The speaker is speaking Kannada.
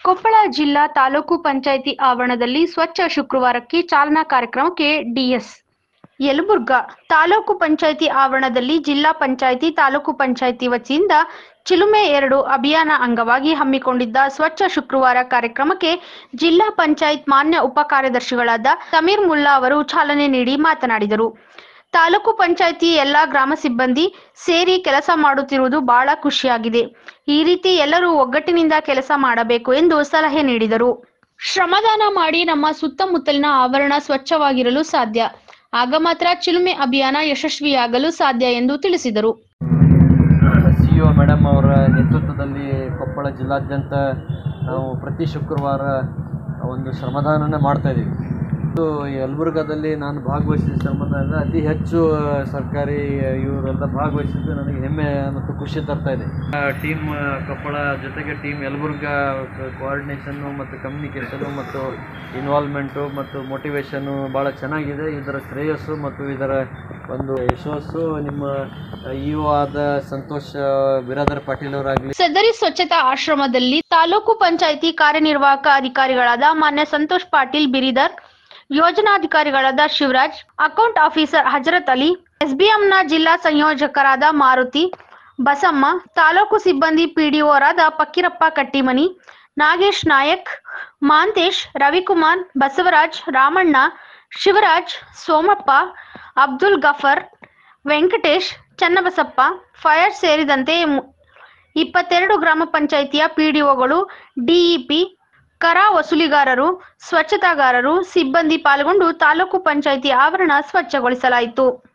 ಕೊಪ್ಪಳ ಜಿಲ್ಲಾ ತಾಲೂಕು ಪಂಚಾಯಿತಿ ಆವರಣದಲ್ಲಿ ಸ್ವಚ್ಛ ಶುಕ್ರವಾರಕ್ಕೆ ಚಾಲನಾ ಕಾರ್ಯಕ್ರಮಕ್ಕೆ ಡಿಎಸ್ ಯಲಬುರ್ಗಾ ತಾಲೂಕು ಪಂಚಾಯಿತಿ ಆವರಣದಲ್ಲಿ ಜಿಲ್ಲಾ ಪಂಚಾಯಿತಿ ತಾಲೂಕು ಪಂಚಾಯಿತಿ ವತಿಯಿಂದ ಚಿಲುಮೆ ಎರಡು ಅಭಿಯಾನ ಅಂಗವಾಗಿ ಹಮ್ಮಿಕೊಂಡಿದ್ದ ಸ್ವಚ್ಛ ಶುಕ್ರವಾರ ಕಾರ್ಯಕ್ರಮಕ್ಕೆ ಜಿಲ್ಲಾ ಪಂಚಾಯತ್ ಮಾನ್ಯ ಉಪ ಕಾರ್ಯದರ್ಶಿಗಳಾದ ಸಮೀರ್ ಮುಲ್ಲಾ ಅವರು ಚಾಲನೆ ನೀಡಿ ಮಾತನಾಡಿದರು ತಾಲೂಕು ಪಂಚಾಯಿತಿ ಎಲ್ಲಾ ಗ್ರಾಮ ಸಿಬ್ಬಂದಿ ಸೇರಿ ಕೆಲಸ ಮಾಡುತ್ತಿರುವುದು ಬಹಳ ಖುಷಿಯಾಗಿದೆ ಈ ರೀತಿ ಎಲ್ಲರೂ ಒಗ್ಗಟ್ಟಿನಿಂದ ಕೆಲಸ ಮಾಡಬೇಕು ಎಂದು ಸಲಹೆ ನೀಡಿದರು ಶ್ರಮದಾನ ಮಾಡಿ ನಮ್ಮ ಸುತ್ತಮುತ್ತಲಿನ ಆವರಣ ಸ್ವಚ್ಛವಾಗಿರಲು ಸಾಧ್ಯ ಆಗ ಮಾತ್ರ ಚಿಲುಮೆ ಅಭಿಯಾನ ಯಶಸ್ವಿಯಾಗಲು ಸಾಧ್ಯ ಎಂದು ತಿಳಿಸಿದರು ಸಿ ಒ ಮೇಡಮ್ ಅವರ ನೇತೃತ್ವದಲ್ಲಿ ಕೊಪ್ಪಳ ಜಿಲ್ಲಾದ್ಯಂತ ನಾವು ಪ್ರತಿ ಶುಕ್ರವಾರ ಒಂದು ಶ್ರಮದಾನನ ಮಾಡ್ತಾ ಇದ್ದೀವಿ ಇದು ಯಲಬುರ್ಗಾದಲ್ಲಿ ನಾನು ಭಾಗವಹಿಸಿದ ಶ್ರಮದಾನ ಅತಿ ಹೆಚ್ಚು ಸರ್ಕಾರಿ ಇವರೆಲ್ಲ ಭಾಗವಹಿಸಿದ್ದು ನನಗೆ ಹೆಮ್ಮೆ ಮತ್ತು ಖುಷಿ ತರ್ತಾ ಇದೆ ಟೀಮ್ ಕೊಪ್ಪಳ ಜೊತೆಗೆ ಟೀಮ್ ಯಲಬುರ್ಗಾ ಕೋಆರ್ಡಿನೇಷನ್ನು ಮತ್ತು ಕಮ್ಯುನಿಕೇಷನು ಮತ್ತು ಇನ್ವಾಲ್ವ್ಮೆಂಟು ಮತ್ತು ಮೋಟಿವೇಶನ್ನು ಭಾಳ ಚೆನ್ನಾಗಿದೆ ಇದರ ಶ್ರೇಯಸ್ಸು ಮತ್ತು ಇದರ ಒಂದು ಯಶಸ್ಸು ನಿಮ್ಮ ಇ ಆದ ಸಂತೋಷ್ ಬಿರಾದರ್ ಪಾಟೀಲ್ ಅವರಾಗಲಿ ಸದರಿ ಸ್ವಚ್ಛತಾ ಆಶ್ರಮದಲ್ಲಿ ತಾಲೂಕು ಪಂಚಾಯಿತಿ ಕಾರ್ಯನಿರ್ವಾಹಕ ಅಧಿಕಾರಿಗಳಾದ ಮಾನ್ಯ ಸಂತೋಷ್ ಪಾಟೀಲ್ ಬಿರಿದರ್ ಯೋಜನಾಧಿಕಾರಿಗಳಾದ ಶಿವರಾಜ್ ಅಕೌಂಟ್ ಆಫೀಸರ್ ಹಜರತ್ ಅಲಿ ಎಸ್ಬಿಎಂನ ಜಿಲ್ಲಾ ಸಂಯೋಜಕರಾದ ಮಾರುತಿ ಬಸಮ್ಮ ತಾಲೂಕು ಸಿಬ್ಬಂದಿ ಪಿಡಿಒರಾದ ಪಕ್ಕಿರಪ್ಪ ಕಟ್ಟಿಮನಿ ನಾಗೇಶ್ ನಾಯಕ್ ಮಾಂತೇಶ್ ರವಿಕುಮಾರ್ ಬಸವರಾಜ್ ರಾಮಣ್ಣ ಶಿವರಾಜ್ ಸೋಮಪ್ಪ ಅಬ್ದುಲ್ ಗಫರ್ ವೆಂಕಟೇಶ್ ಚನ್ನಬಸಪ್ಪ ಫೈರ್ ಸೇರಿದಂತೆ ಮು- ಇಪ್ಪತ್ತೆರಡು ಗ್ರಾಮ ಪಂಚಾಯಿತಿಯ ಪಿಡಿಒಗಳು ಡಿಇಪಿ ಕರ ವಸೂಲಿಗಾರರು ಸ್ವಚ್ಛತಾಗಾರರು ಸಿಬ್ಬಂದಿ ಪಾಲ್ಗೊಂಡು ತಾಲೂಕು ಪಂಚಾಯಿತಿ ಆವರಣ ಸ್ವಚ್ಛಗೊಳಿಸಲಾಯಿತು